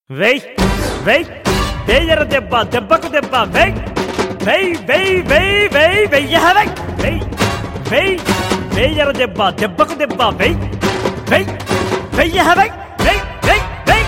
వెయ్ వెయ్ వేయర దెబ్బ దెబ్బకు దెబ్బ వెయ్ వెయ్ వెయ్ వెయ్ వెయ్ వెయ్య వెయ్ వెయ్ వెయ్ వేయర దెబ్బ దెబ్బకు దెబ్బ వెయ్ వెయ్ వెయ్య వెయ్ వెయ్ వెయ్ వెయ్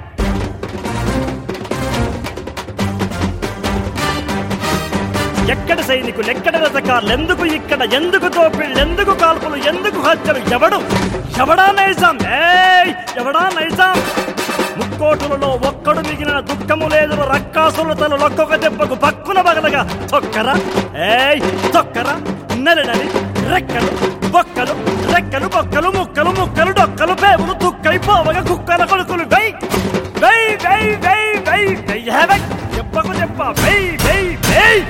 ఎక్కడ సైనికులు ఎక్కడ రథకాలు ఎందుకు ఇక్కడ ఎందుకు తోపిళ్ళు ఎందుకు కాల్పులు ఎందుకు హత్యలు ఎవడు ఎవడా నైజాం ఏయ్ ఎవడా నైజాం ముక్కోటులలో ఒక్కడు మిగిలిన దుఃఖము లేదు రక్కాసుల తల ఒక్కొక్క దెబ్బకు పక్కున బగలగా తొక్కరా ఏయ్ తొక్కరా నలినలి రెక్కలు బొక్కలు రెక్కలు బొక్కలు ముక్కలు ముక్కలు డొక్కలు పేవులు తుక్కై పోవగా కుక్కల కొడుకులు వెయ్ వెయ్ వెయ్ వెయ్ వెయ్ వెయ్ హెవెక్ దెబ్బకు దెబ్బ వెయ్ వెయ్ వెయ్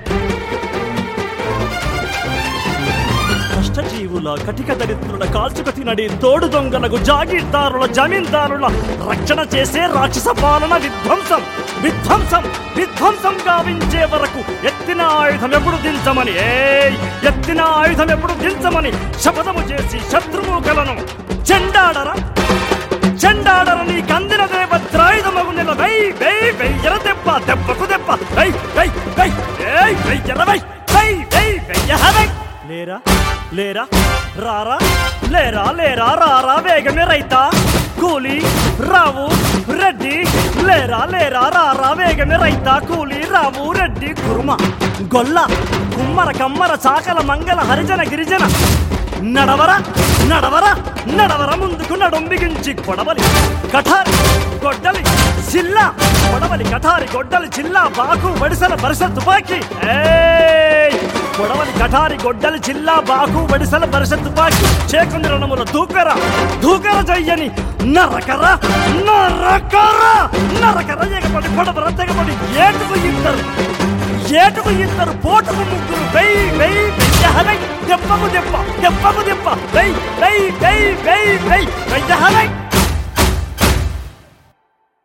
కష్టజీవుల కటిక దరిద్రుల కాల్చుక తినడి తోడు దొంగలకు జాగీర్దారుల జమీందారుల రక్షణ చేసే రాక్షస పాలన విధ్వంసం విధ్వంసం విధ్వంసం గావించే వరకు ఎత్తిన ఆయుధం ఎప్పుడు దించమని ఏయ్ ఎత్తిన ఆయుధం ఎప్పుడు దించమని శపథము చేసి శత్రుముఖలను చెండాడరా చెండాడర నీ కందిన దేవత్రాయుధమగు నిల వై వై వెయ్యర దెబ్బ దెబ్బకు దెబ్బ వై వై వై ఏయ్ వెయ్యర వై వై వై వెయ్యహ వై లేరా లేరా రారా లేరా లేరా రారా వేగమే రైతా కూలి రావు రెడ్డి లేరా లేరా రారా వేగమే రైతా కూలి రావు రెడ్డి కురుమ గొల్ల కుమ్మర కమ్మర చాకల మంగళ హరిజన గిరిజన నడవర నడవర నడవర ముందుకు నడుం బిగించి కొడవలి కఠారి గొడ్డలి జిల్లా కొడవలి కఠారి గొడ్డలి జిల్లా బాకు వడిసల బరిస తుపాకి ఏయ్! కొడవలి కఠారి గొడ్డలి జిల్లా బాకు వడిసల బరిస తుపాకి చేకుంది రణముల దూకర దూకర జయ్యని నరకర నరకర నరకర ఎగపడి కొడవర తెగపడి ఏటుకు ఇద్దరు ఏటుకు ఇద్దరు పోటుకు ముగ్గురు వెయ్యి వెయ్యి వెయ్యి దెబ్బకు దెబ్బ దెబ్బకు దెబ్బ వెయ్యి వెయ్యి వెయ్యి వెయ్యి వెయ్యి వెయ్యి